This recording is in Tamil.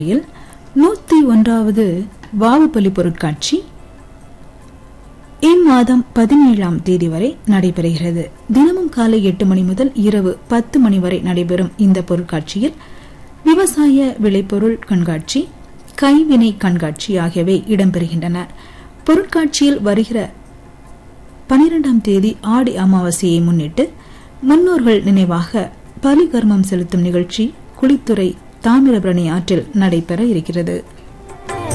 இல் நூத்தி ஒன்றாவது வாவுபலி பொருட்காட்சி இம்மாதம் பதினேழாம் தேதி வரை நடைபெறுகிறது தினமும் காலை எட்டு மணி முதல் இரவு பத்து மணி வரை நடைபெறும் இந்த பொருட்காட்சியில் விவசாய விளைபொருள் கண்காட்சி கைவினை கண்காட்சி ஆகியவை இடம்பெறுகின்றன பொருட்காட்சியில் வருகிற பனிரெண்டாம் தேதி ஆடி அமாவாசையை முன்னிட்டு முன்னோர்கள் நினைவாக பலிகர்மம் செலுத்தும் நிகழ்ச்சி குளித்துறை தாமிரபரணி ஆற்றில் நடைபெற இருக்கிறது